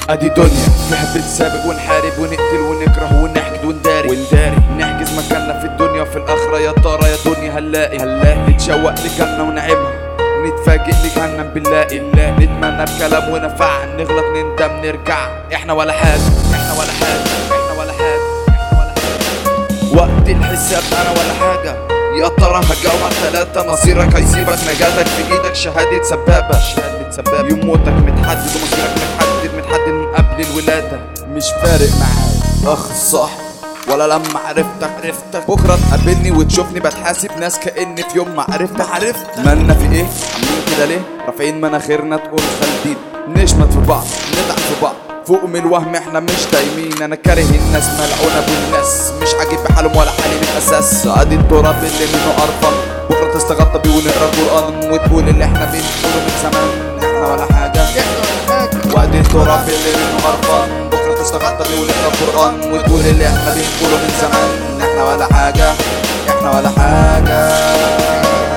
ادي دنيا فيها بنسابق ونحارب ونقتل ونكره ونحقد ونداري ونداري نحجز مكاننا في الدنيا وفي الاخره يا ترى يا دنيا هنلاقي هنلاقي نتشوق لجنه ونعيمها نتفاجئ لجهنم بالله الله نتمنى بكلام ونفع نغلط نندم نرجع احنا ولا حاجه احنا ولا حاجه احنا ولا حاجه احنا ولا حاجه وقت الحساب انا ولا حاجه يا ترى هجاوب على ثلاثة مصيرك هيسيبك نجاتك في ايدك شهادة سبابة شهادة سبابة يوم موتك متحدد ومصيرك متحدد متحدد من قبل الولادة مش فارق معاك اخ صح ولا لما عرفتك عرفتك بكرة تقابلني وتشوفني بتحاسب ناس كأني في يوم ما عرفت عرفت مالنا في ايه عاملين كده ليه رافعين مناخيرنا تقول خالدين نشمت في بعض ندعم في بعض فوق من الوهم احنا مش دايمين انا كاره الناس ملعونة بالناس مش عاجب بحالهم ولا حالي من الاساس ادي التراب اللي منه قرفان بكره تستغطى بيه ونقرا قران وتقول اللي احنا بنقوله من زمان احنا ولا حاجه وادي التراب اللي منه قرفان بكره تستغطى بيه ونقرا قران وتقول اللي احنا بنقوله من زمان احنا ولا حاجه احنا ولا حاجه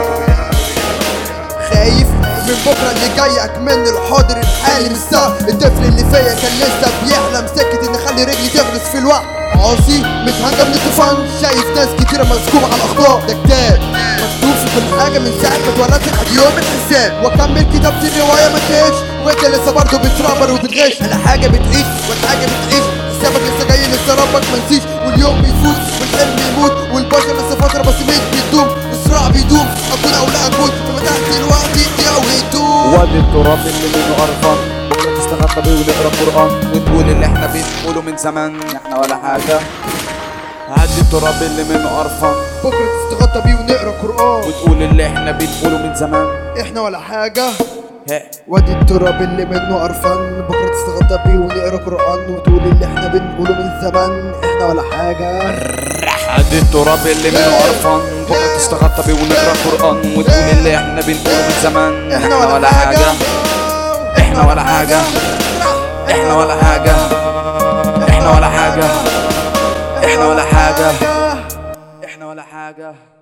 خايف من بكره اللي جاي اكمل الحاضر الحالي مش سهل الطفل اللي فيا كان لسه بيحلم سكت ان اخلي رجلي تغرس في الوقت عاصي متهنجم من الطوفان شايف ناس كتيرة مسكوبة على الاخطاء ده كتاب مكتوب في كل حاجة من ساعة ما اتولدت لحد يوم الحساب واكمل كتابة الرواية ما تهش وانت لسه برضه بترابر وبتغش انا حاجة بتعيش والحاجة بتعيش حسابك لسه جاي لسه ربك منسيش واليوم بيفوت والحلم يموت والبشر لسه فترة بس مش بيدوم والصراع بيدوم اكون او لا اكون فما تحت الوقت يضيع ويدوم وادي التراب اللي منه قرفان بكره تستغطى بيه ونقرا قران وتقول اللي احنا بنقوله من زمان احنا ولا حاجه عدي التراب اللي منه قرفان بكرة تستغطى بيه ونقرا قرآن وتقول اللي احنا بنقوله من زمان احنا ولا حاجة هي. وادي التراب اللي منه قرفان بكرة تستغطى بيه ونقرا قرآن وتقول اللي احنا بنقوله من زمان احنا ولا حاجة عدي التراب اللي منه قرفان بكره تستغطى بيه ونقرا قران وتقول اللي احنا بنقوله من زمان احنا ولا حاجه احنا ولا حاجه احنا ولا حاجه احنا ولا حاجه احنا ولا حاجه احنا ولا حاجه